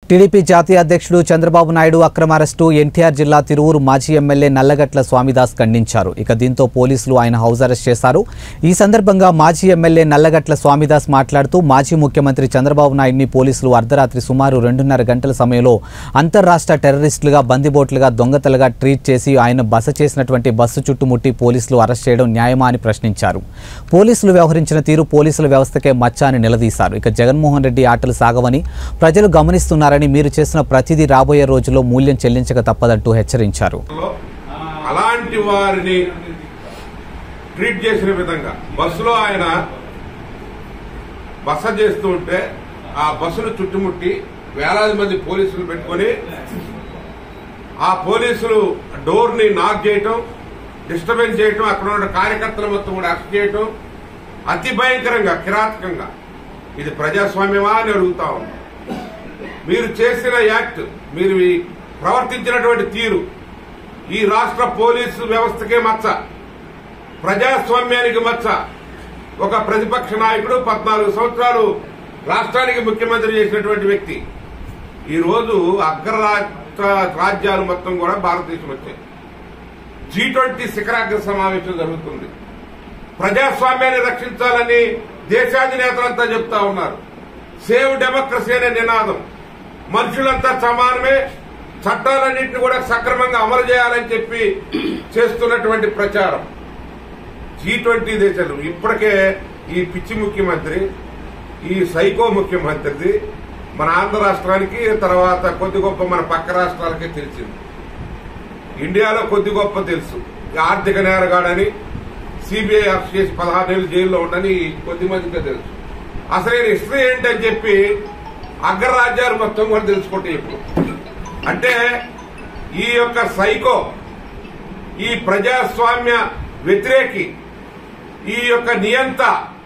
TDP జాతీయ అధ్యక్షుడు చంద్రబాబు నాయుడు అక్రమ అరెస్టు ఎన్టీఆర్ జిల్లా తిరువురు మాజీ ఎమ్మెల్యే నల్లగట్ల స్వామిదాస్ ఖండించారు ఇక దీంతో పోలీసులు ఆయన హౌస్ అరెస్ట్ చేశారు ఈ సందర్భంగా మాజీ ఎమ్మెల్యే నల్లగట్ల స్వామిదాస్ మాట్లాడుతూ మాజీ ముఖ్యమంత్రి చంద్రబాబు నాయుడిని పోలీసులు అర్ధరాత్రి సుమారు రెండున్నర గంటల సమయంలో అంతర్రాష్ట్ర టెర్రరిస్టులుగా బందిబోట్లుగా దొంగతలుగా ట్రీట్ చేసి ఆయన బస చేసినటువంటి బస్సు చుట్టుముట్టి పోలీసులు అరెస్ట్ చేయడం న్యాయమా అని ప్రశ్నించారు పోలీసులు వ్యవహరించిన తీరు పోలీసుల వ్యవస్థకే మచ్చ అని నిలదీశారు ఇక జగన్మోహన్ రెడ్డి ఆటలు సాగవని ప్రజలు గమనిస్తున్నారని మీరు చేసిన ప్రతిదీ రాబోయే రోజుల్లో మూల్యం చెల్లించక తప్పదంటూ హెచ్చరించారు లో అలాంటి వారిని ట్రీట్ చేసిన విధంగా బస్సులో ఆయన బస చేస్తూ ఉంటే ఆ బస్సును చుట్టుముట్టి వేలాది మంది పోలీసులు పెట్టుకొని ఆ పోలీసులు డోర్ ని నాక్ చేయటం డిస్టర్బెన్స్ చేయటం అక్కడ ఉన్న కార్యకర్తల మొత్తం కూడా అరెస్ట్ చేయటం అతి భయంకరంగా కిరాతకంగా ఇది ప్రజాస్వామ్యమా అని అడుగుతా ఉన్నాం మీరు చేసిన యాక్ట్ మీరు ఈ ప్రవర్తించినటువంటి తీరు ఈ రాష్ట్ర పోలీసు వ్యవస్థకే మచ్చ ప్రజాస్వామ్యానికి మచ్చ ఒక ప్రతిపక్ష నాయకుడు పద్నాలుగు సంవత్సరాలు రాష్ట్రానికి ముఖ్యమంత్రి చేసినటువంటి వ్యక్తి ఈ రోజు అగ్రరాష్ట్ర రాజ్యాలు మొత్తం కూడా భారతదేశం వచ్చాయి జీ ట్వంటీ శిఖరాగ్ర సమావేశం జరుగుతుంది ప్రజాస్వామ్యాన్ని రక్షించాలని దేశాధినేతలంతా చెప్తా ఉన్నారు సేవ్ డెమోక్రసీ అనే నినాదం మనుషులంతా సమానమే చట్టాలన్నింటినీ కూడా సక్రమంగా అమలు చేయాలని చెప్పి చేస్తున్నటువంటి ప్రచారం జీ ట్వంటీ దేశాలు ఇప్పటికే ఈ పిచ్చి ముఖ్యమంత్రి ఈ సైకో ముఖ్యమంత్రిది మన ఆంధ్ర రాష్ట్రానికి తర్వాత కొద్ది గొప్ప మన పక్క రాష్ట్రాలకే తెలిసింది ఇండియాలో కొద్ది గొప్ప తెలుసు ఈ ఆర్థిక నేరగాడని సిబిఐ అరెస్ట్ చేసి పదహారేళ్ళు జైల్లో ఉండని కొద్ది మందికే తెలుసు అసలు ఈయన హిస్టరీ ఏంటని చెప్పి అగ్రరాజ్యాలు మొత్తం కూడా తెలుసుకుంటే ఇప్పుడు అంటే ఈ యొక్క సైకో ఈ ప్రజాస్వామ్య వ్యతిరేకి ఈ యొక్క నియంత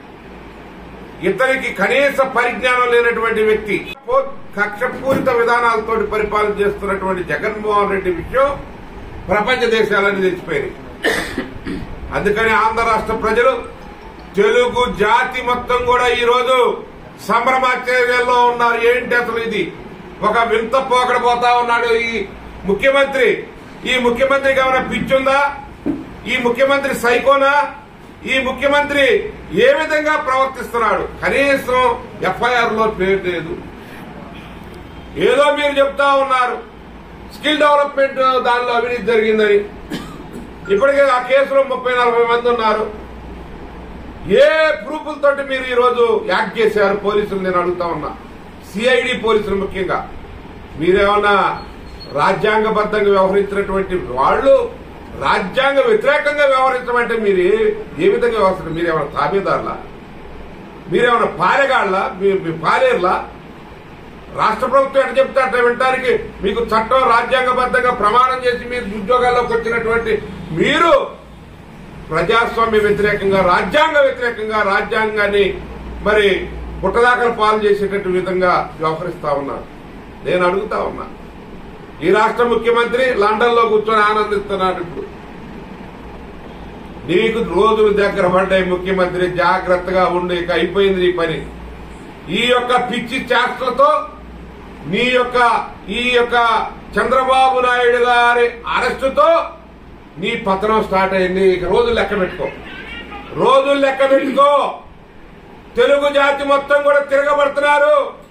ఇతనికి కనీస పరిజ్ఞానం లేనటువంటి వ్యక్తి పో- కక్షపూరిత విధానాలతో పరిపాలన చేస్తున్నటువంటి జగన్మోహన్ రెడ్డి విషయం ప్రపంచ దేశాలన్నీ తెలిసిపోయినాయి అందుకని ఆంధ్ర రాష్ట్ర ప్రజలు తెలుగు జాతి మొత్తం కూడా ఈ రోజు సంభ్రమాశ్చర్యాల్లో ఉన్నారు ఏంటి అసలు ఇది ఒక వింత పోకడపోతా ఉన్నాడు ఈ ముఖ్యమంత్రి ఈ ముఖ్యమంత్రికి ఏమైనా పిచ్చుందా ఈ ముఖ్యమంత్రి సైకోనా ఈ ముఖ్యమంత్రి ఏ విధంగా ప్రవర్తిస్తున్నాడు కనీసం ఎఫ్ఐఆర్ లో పేరు లేదు ఏదో మీరు చెప్తా ఉన్నారు స్కిల్ డెవలప్మెంట్ దానిలో అవినీతి జరిగిందని ఇప్పటికే ఆ కేసులో ముప్పై నలభై మంది ఉన్నారు ఏ ప్రూఫ్లతోటి మీరు ఈ రోజు యాక్ట్ చేశారు పోలీసులు నేను అడుగుతా ఉన్నా సిఐడి పోలీసులు ముఖ్యంగా మీరేమన్నా రాజ్యాంగబద్ధంగా వ్యవహరించినటువంటి వాళ్ళు రాజ్యాంగ వ్యతిరేకంగా వ్యవహరించమంటే మీరు ఏ- ఏ విధంగా వ్యవహరిస్తారు మీరేమైనా తాబేదారులా మీరేమైనా పాలెగాళ్ళ మీ పాలేర్లా రాష్ట్ర ప్రభుత్వం ఎట్లా చెప్తే అట్లా వినటానికి మీకు చట్టం రాజ్యాంగబద్ధంగా ప్రమాణం చేసి మీరు ఉద్యోగాల్లోకి వచ్చినటువంటి మీరు ప్రజాస్వామ్య వ్యతిరేకంగా రాజ్యాంగ వ్యతిరేకంగా రాజ్యాంగాన్ని మరి పుట్టదాకలు పాలు చేసేటట్టు విధంగా వ్యవహరిస్తా ఉన్నారు నేను అడుగుతా ఉన్నా ఈ రాష్ట్ర ముఖ్యమంత్రి లండన్ లో కూర్చొని ఆనందిస్తున్నాడు ఇప్పుడు నీకు రోజులు దగ్గర పడ్డాయి ముఖ్యమంత్రి జాగ్రత్తగా ఉండి ఇక అయిపోయింది నీ పని ఈ యొక్క పిచ్చి చేష్టలతో నీ యొక్క ఈ యొక్క చంద్రబాబు నాయుడు గారి అరెస్టుతో నీ పతనం స్టార్ట్ అయింది ఇక రోజులు లెక్క పెట్టుకో రోజులు లెక్క పెట్టుకో తెలుగు జాతి మొత్తం కూడా తిరగబడుతున్నారు